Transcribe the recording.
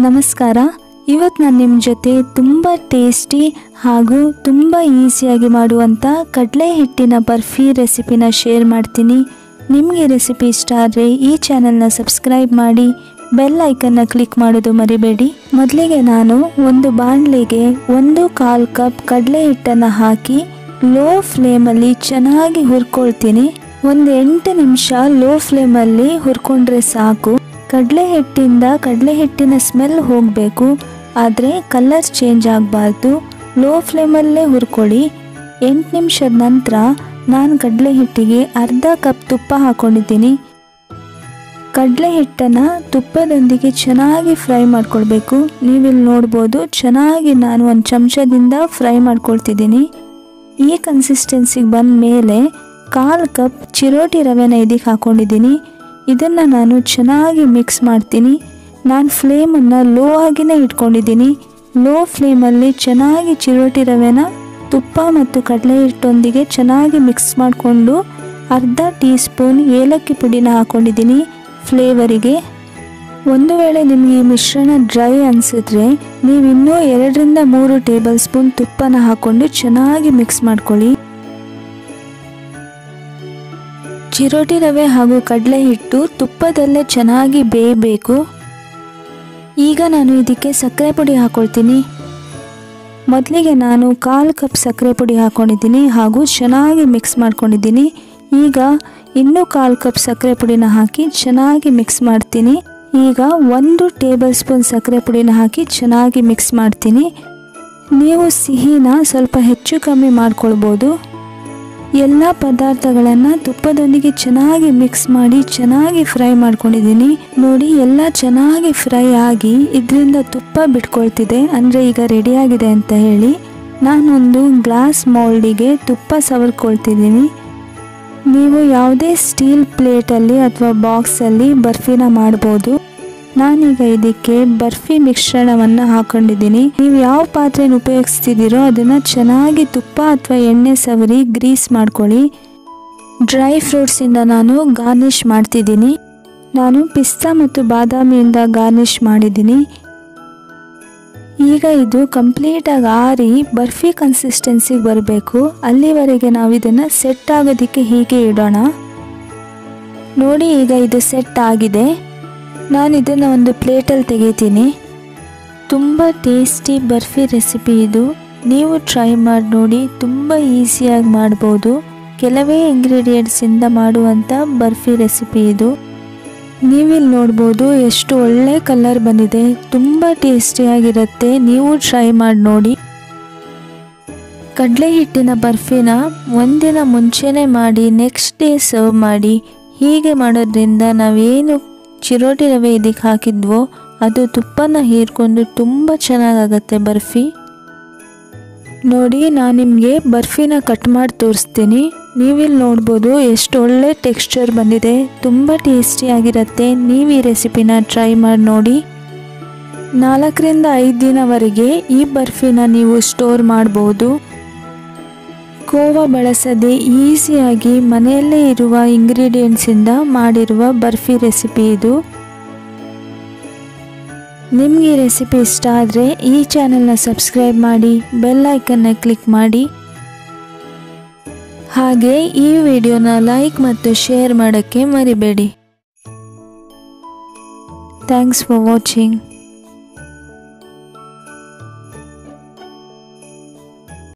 ನಮಸ್ಕಾರ ಇವತ್ತು ನಾನು ನಿಮ್ಮ ಜೊತೆ ತುಂಬ ಟೇಸ್ಟಿ ಹಾಗೂ ತುಂಬ ಈಸಿಯಾಗಿ ಮಾಡುವಂಥ ಕಡಲೆ ಹಿಟ್ಟಿನ ಬರ್ಫಿ ರೆಸಿಪಿನ ಶೇರ್ ಮಾಡ್ತೀನಿ ನಿಮಗೆ ರೆಸಿಪಿ ಇಷ್ಟ ಆದರೆ ಈ ಚಾನಲ್ನ ಸಬ್ಸ್ಕ್ರೈಬ್ ಮಾಡಿ ಬೆಲ್ ಐಕನ್ನ ಕ್ಲಿಕ್ ಮಾಡೋದು ಮರಿಬೇಡಿ ಮೊದಲಿಗೆ ನಾನು ಒಂದು ಬಾಣಲೆಗೆ ಒಂದು ಕಾಲು ಕಪ್ ಕಡಲೆ ಹಿಟ್ಟನ್ನು ಹಾಕಿ ಲೋ ಫ್ಲೇಮಲ್ಲಿ ಚೆನ್ನಾಗಿ ಹುರ್ಕೊಳ್ತೀನಿ ಒಂದು ಎಂಟು ನಿಮಿಷ ಲೋ ಫ್ಲೇಮಲ್ಲಿ ಹುರ್ಕೊಂಡ್ರೆ ಸಾಕು ಕಡಲೆ ಹಿಟ್ಟಿಂದ ಕಡಲೆ ಹಿಟ್ಟಿನ ಸ್ಮೆಲ್ ಹೋಗಬೇಕು ಆದರೆ ಕಲರ್ ಚೇಂಜ್ ಆಗಬಾರ್ದು ಲೋ ಫ್ಲೇಮಲ್ಲೇ ಹುರ್ಕೊಳ್ಳಿ ಎಂಟು ನಿಮಿಷದ ನಂತರ ನಾನು ಕಡಲೆ ಹಿಟ್ಟಿಗೆ ಅರ್ಧ ಕಪ್ ತುಪ್ಪ ಹಾಕ್ಕೊಂಡಿದ್ದೀನಿ ಕಡಲೆ ಹಿಟ್ಟನ್ನು ತುಪ್ಪದೊಂದಿಗೆ ಚೆನ್ನಾಗಿ ಫ್ರೈ ಮಾಡ್ಕೊಳ್ಬೇಕು ನೀವಿಲ್ಲಿ ನೋಡ್ಬೋದು ಚೆನ್ನಾಗಿ ನಾನು ಒಂದು ಚಮಚದಿಂದ ಫ್ರೈ ಮಾಡ್ಕೊಳ್ತಿದ್ದೀನಿ ಈ ಕನ್ಸಿಸ್ಟೆನ್ಸಿಗೆ ಬಂದ ಮೇಲೆ ಕಾಲು ಕಪ್ ಚಿರೋಟಿ ರವೆನ ಇದಕ್ಕೆ ಹಾಕ್ಕೊಂಡಿದ್ದೀನಿ ಇದನ್ನು ನಾನು ಚೆನ್ನಾಗಿ ಮಿಕ್ಸ್ ಮಾಡ್ತೀನಿ ನಾನು ಫ್ಲೇಮನ್ನು ಲೋ ಆಗಿನೇ ಇಟ್ಕೊಂಡಿದ್ದೀನಿ ಲೋ ಫ್ಲೇಮಲ್ಲಿ ಚೆನ್ನಾಗಿ ಚಿರೋಟಿ ರವೆನ ತುಪ್ಪ ಮತ್ತು ಕಡಲೆ ಹಿಟ್ಟೊಂದಿಗೆ ಚೆನ್ನಾಗಿ ಮಿಕ್ಸ್ ಮಾಡಿಕೊಂಡು ಅರ್ಧ ಟೀ ಸ್ಪೂನ್ ಏಲಕ್ಕಿ ಪುಡಿನ ಹಾಕ್ಕೊಂಡಿದ್ದೀನಿ ಫ್ಲೇವರಿಗೆ ಒಂದು ವೇಳೆ ನಿಮಗೆ ಈ ಮಿಶ್ರಣ ಡ್ರೈ ಅನಿಸಿದ್ರೆ ನೀವು ಇನ್ನೂ ಎರಡರಿಂದ ಮೂರು ಟೇಬಲ್ ಸ್ಪೂನ್ ತುಪ್ಪನ ಹಾಕ್ಕೊಂಡು ಚೆನ್ನಾಗಿ ಮಿಕ್ಸ್ ಮಾಡ್ಕೊಳ್ಳಿ ಚಿರೋಟಿ ರವೆ ಹಾಗೂ ಕಡಲೆ ಹಿಟ್ಟು ತುಪ್ಪದಲ್ಲೇ ಚೆನ್ನಾಗಿ ಬೇಯಬೇಕು ಈಗ ನಾನು ಇದಕ್ಕೆ ಸಕ್ಕರೆ ಪುಡಿ ಹಾಕೊಳ್ತೀನಿ ಮೊದಲಿಗೆ ನಾನು ಕಾಲು ಕಪ್ ಸಕ್ಕರೆ ಪುಡಿ ಹಾಕ್ಕೊಂಡಿದ್ದೀನಿ ಹಾಗೂ ಚೆನ್ನಾಗಿ ಮಿಕ್ಸ್ ಮಾಡ್ಕೊಂಡಿದ್ದೀನಿ ಈಗ ಇನ್ನೂ ಕಾಲು ಕಪ್ ಸಕ್ಕರೆ ಪುಡಿನ ಹಾಕಿ ಚೆನ್ನಾಗಿ ಮಿಕ್ಸ್ ಮಾಡ್ತೀನಿ ಈಗ ಒಂದು ಟೇಬಲ್ ಸ್ಪೂನ್ ಸಕ್ಕರೆ ಪುಡಿನ ಹಾಕಿ ಚೆನ್ನಾಗಿ ಮಿಕ್ಸ್ ಮಾಡ್ತೀನಿ ನೀವು ಸಿಹಿನ ಸ್ವಲ್ಪ ಹೆಚ್ಚು ಕಮ್ಮಿ ಮಾಡ್ಕೊಳ್ಬೋದು ಎಲ್ಲ ಪದಾರ್ಥಗಳನ್ನು ತುಪ್ಪದೊಂದಿಗೆ ಚೆನ್ನಾಗಿ ಮಿಕ್ಸ್ ಮಾಡಿ ಚೆನ್ನಾಗಿ ಫ್ರೈ ಮಾಡ್ಕೊಂಡಿದ್ದೀನಿ ನೋಡಿ ಎಲ್ಲ ಚೆನ್ನಾಗಿ ಫ್ರೈ ಆಗಿ ಇದರಿಂದ ತುಪ್ಪ ಬಿಟ್ಕೊಳ್ತಿದೆ ಅಂದರೆ ಈಗ ರೆಡಿಯಾಗಿದೆ ಅಂತ ಹೇಳಿ ನಾನೊಂದು ಗ್ಲಾಸ್ ಮೌಲ್ಡಿಗೆ ತುಪ್ಪ ಸವರ್ಕೊಳ್ತಿದ್ದೀನಿ ನೀವು ಯಾವುದೇ ಸ್ಟೀಲ್ ಪ್ಲೇಟಲ್ಲಿ ಅಥವಾ ಬಾಕ್ಸಲ್ಲಿ ಬರ್ಫಿನ ಮಾಡ್ಬೋದು ನಾನೀಗ ಇದಕ್ಕೆ ಬರ್ಫಿ ಮಿಶ್ರಣವನ್ನು ಹಾಕೊಂಡಿದ್ದೀನಿ ನೀವು ಯಾವ ಪಾತ್ರೆನ ಉಪಯೋಗಿಸ್ತಿದ್ದೀರೋ ಅದನ್ನು ಚೆನ್ನಾಗಿ ತುಪ್ಪ ಅಥವಾ ಎಣ್ಣೆ ಸವರಿ ಗ್ರೀಸ್ ಮಾಡ್ಕೊಳ್ಳಿ ಡ್ರೈ ಫ್ರೂಟ್ಸಿಂದ ನಾನು ಗಾರ್ನಿಷ್ ಮಾಡ್ತಿದ್ದೀನಿ ನಾನು ಪಿಸ್ತಾ ಮತ್ತು ಬಾದಾಮಿಯಿಂದ ಗಾರ್ನಿಷ್ ಮಾಡಿದ್ದೀನಿ ಈಗ ಇದು ಕಂಪ್ಲೀಟಾಗಿ ಆರಿ ಬರ್ಫಿ ಕನ್ಸಿಸ್ಟೆನ್ಸಿಗೆ ಬರಬೇಕು ಅಲ್ಲಿವರೆಗೆ ನಾವು ಇದನ್ನು ಸೆಟ್ ಆಗೋದಕ್ಕೆ ಹೀಗೆ ಇಡೋಣ ನೋಡಿ ಈಗ ಇದು ಸೆಟ್ ಆಗಿದೆ ನಾನು ಇದನ್ನು ಒಂದು ಪ್ಲೇಟಲ್ಲಿ ತೆಗಿತೀನಿ ತುಂಬ ಟೇಸ್ಟಿ ಬರ್ಫಿ ರೆಸಿಪಿ ಇದು ನೀವು ಟ್ರೈ ಮಾಡಿ ನೋಡಿ ತುಂಬ ಈಸಿಯಾಗಿ ಮಾಡ್ಬೋದು ಕೆಲವೇ ಇಂಗ್ರೀಡಿಯೆಂಟ್ಸಿಂದ ಮಾಡುವಂಥ ಬರ್ಫಿ ರೆಸಿಪಿ ಇದು ನೀವಿಲ್ಲಿ ನೋಡ್ಬೋದು ಎಷ್ಟು ಒಳ್ಳೆ ಕಲರ್ ಬಂದಿದೆ ತುಂಬ ಟೇಸ್ಟಿಯಾಗಿರುತ್ತೆ ನೀವು ಟ್ರೈ ಮಾಡಿ ನೋಡಿ ಕಡಲೆ ಹಿಟ್ಟಿನ ಬರ್ಫಿನ ಒಂದಿನ ಮುಂಚೆನೇ ಮಾಡಿ ನೆಕ್ಸ್ಟ್ ಡೇ ಸರ್ವ್ ಮಾಡಿ ಹೀಗೆ ಮಾಡೋದ್ರಿಂದ ನಾವೇನು ಚಿರೋಟಿ ರವೆ ಇದಕ್ಕೆ ಹಾಕಿದ್ವೋ ಅದು ತುಪ್ಪನ ಹೀರ್ಕೊಂಡು ತುಂಬ ಚೆನ್ನಾಗಾಗತ್ತೆ ಬರ್ಫಿ ನೋಡಿ ನಾನು ನಿಮಗೆ ಬರ್ಫಿನ ಕಟ್ ಮಾಡಿ ತೋರಿಸ್ತೀನಿ ನೀವಿಲ್ಲಿ ನೋಡ್ಬೋದು ಎಷ್ಟು ಒಳ್ಳೆ ಟೆಕ್ಸ್ಚರ್ ಬಂದಿದೆ ತುಂಬ ಟೇಸ್ಟಿಯಾಗಿರುತ್ತೆ ನೀವು ಈ ರೆಸಿಪಿನ ಟ್ರೈ ಮಾಡಿ ನೋಡಿ ನಾಲ್ಕರಿಂದ ಐದು ದಿನವರೆಗೆ ಈ ಬರ್ಫಿನ ನೀವು ಸ್ಟೋರ್ ಮಾಡ್ಬೋದು ಕೋವಾ ಬಳಸದೆ ಈಸಿಯಾಗಿ ಮನೆಯಲ್ಲೇ ಇರುವ ಇಂಗ್ರೀಡಿಯೆಂಟ್ಸಿಂದ ಮಾಡಿರುವ ಬರ್ಫಿ ರೆಸಿಪಿ ಇದು ನಿಮಗೆ ಈ ರೆಸಿಪಿ ಇಷ್ಟ ಆದರೆ ಈ ಚಾನೆಲ್ನ ಸಬ್ಸ್ಕ್ರೈಬ್ ಮಾಡಿ ಬೆಲ್ ಐಕನ್ನ ಕ್ಲಿಕ್ ಮಾಡಿ ಹಾಗೆ ಈ ವಿಡಿಯೋನ ಲೈಕ್ ಮತ್ತು ಶೇರ್ ಮಾಡೋಕ್ಕೆ ಮರಿಬೇಡಿ ಥ್ಯಾಂಕ್ಸ್ ಫಾರ್ ವಾಚಿಂಗ್